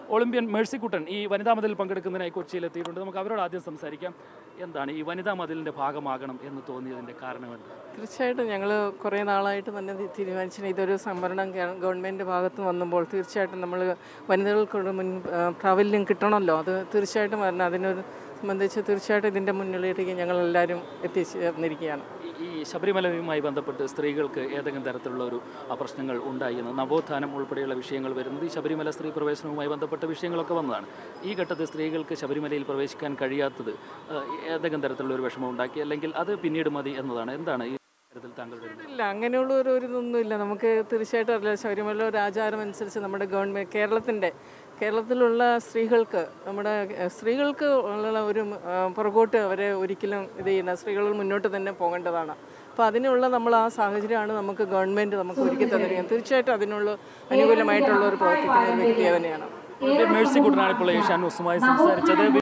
Olympian Mercykuttan ഈ വനിതാ മതിലിൽ പങ്കെടുക്കുന്നതിനായി കൊച്ചിയിൽ എത്തിയിട്ടുണ്ട് നമുക്ക് അവരോട് ആദ്യം സംസാരിക്കാം എന്താണ് ഈ വനിതാ മതിലിൻ്റെ ഭാഗമാകണം എന്ന് തോന്നിയതിൻ്റെ കാരണം എന്ത് തീർച്ചയായിട്ടും ഞങ്ങൾ കുറേ നാളായിട്ട് തന്നെ തി- തീരുമാനിച്ചിന് ഇതൊരു സംവരണം ഗവ- ഗവൺമെൻറ് ഭാഗത്ത് വന്നപ്പോൾ തീർച്ചയായിട്ടും നമ്മൾ വനിതകൾക്കൊരു മുൻ ആ, പ്രാബല്യം കിട്ടണമല്ലോ അത് തീർച്ചയായിട്ടും വരണം അതിനൊരു സംബന്ധിച്ച് തീർച്ചയായിട്ടും ഇതിൻ്റെ മുന്നിലേക്ക് ഞങ്ങളെല്ലാവരും എത്തിച്ചേർന്നിരിക്കുകയാണ് ഈ- ഈ ശബരിമലയുമായി ബന്ധപ്പെട്ട് സ്ത്രീകൾക്ക് ഏതെങ്കിലും തരത്തിലുള്ള ഒരു ആ, പ്രശ്നങ്ങൾ ഉണ്ടായി എന്ന് നവോത്ഥാനം ഉൾപ്പെടെയുള്ള വിഷയങ്ങൾ വരുന്നത് ഈ ശബരിമല സ്ത്രീ പ്രവേശനവുമായി ബന്ധപ്പെട്ട വിഷയങ്ങളൊക്കെ വന്നതാണ് ഈ ഘട്ടത്തിൽ സ്ത്രീകൾക്ക് ശബരിമലയിൽ പ്രവേശിക്കാൻ കഴിയാത്തത് ആ, ഏതെങ്കിലും തരത്തിലുള്ള ഒരു വിഷമം ഉണ്ടാക്കി അല്ലെങ്കിൽ അത് പിന്നീട് മതി എന്നതാണ് എന്താണ് ഈ കാര്യത്തിൽ താങ്കൾ വരുന്നത് ഇല്ല അങ്ങനെയുള്ള ഒരു ഒരു ഇതൊന്നും ഇല്ല നമുക്ക് തീർച്ചയായിട്ടും അറിയാം ശബരിമല ഒരു ആചാരം അനുസരിച്ച് നമ്മുടെ ഗവൺമെൻറ് കേരളത്തിൻ്റെ കേരളത്തിലുള്ള സ്ത്രീകൾക്ക് നമ്മുടെ ഏഹ്, സ്ത്രീകൾക്ക് ഉള്ള ഒരു ആ, പുറകോട്ട് അവരെ ഒരിക്കലും ഇത് ചെയ്യുന്ന സ്ത്രീകൾ മുന്നോട്ട് തന്നെ പോകേണ്ടതാണ് അപ്പോൾ അതിനുള്ള നമ്മൾ ആ സാഹചര്യമാണ് നമുക്ക് ഗവൺമെൻറ് നമുക്ക് ഒരുക്കി തന്നിരിക്കുന്നത് തീർച്ചയായിട്ടും അതിനുള്ള അനുകൂലമായിട്ടുള്ള ഒരു പ്രവർത്തിക്കുന്ന ഒരു വ്യക്തി തന്നെയാണ് ഒളിമ്പ്യൻ മേഴ്സിക്കുട്ടനാണ് ഇപ്പോൾ ഏഷ്യാൻ ന്യൂസുമായി സംസാരിച്ചത്